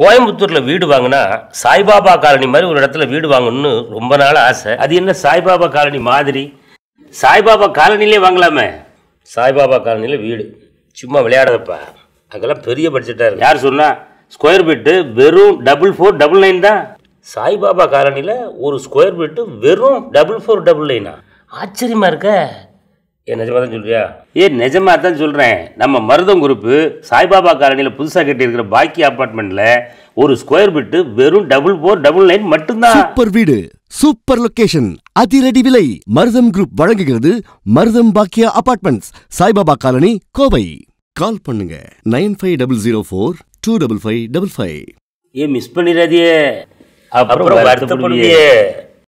கோயம்புத்தூரில் வீடு வாங்கினா சாய்பாபா காலனி மாதிரி ஒரு இடத்துல வீடு வாங்கணும்னு ரொம்ப நாள் ஆசை அது என்ன சாய்பாபா காலனி மாதிரி சாய்பாபா காலனிலே வாங்கலாமே சாய்பாபா காலனியில் வீடு சும்மா விளையாடாதப்பா அங்கெல்லாம் பெரிய பட்ஜெட்டாக இருக்கு யார் சொன்னா ஸ்கொயர் ஃபீட்டு வெறும் டபுள் ஃபோர் டபுள் நைன் தான் சாய்பாபா காலனியில் ஒரு ஸ்கொயர் ஃபீட்டு வெறும் டபுள் ஃபோர் டபுள் நைனா ஆச்சரியமா இருக்க ஏ நிஜமா தான் சொல்றியா ஏ நிஜமா தான் சொல்கிறேன் நம்ம மருதம் குரூப்பு சாய்பாபா காலனியில் புதுசாக கட்டியிருக்கிற பாக்கி அப்பார்ட்மெண்ட்டில் ஒரு ஸ்கொயர் ஃபீட்டு வெறும் டபுள் ஃபோர் டபுள் நைன் மட்டும்தான் சூப்பர் வீடு சூப்பர் லொகேஷன் அதிரடி விலை மருதம் குரூப் வழங்குகிறது மருதம் பாக்கியா apartments Saibaba colony Kovai call பண்ணுங்க nine five double zero four two double five double five ஏ மிஸ் பண்ணிடாதியே அப்புறம் வருத்தப்படுவியே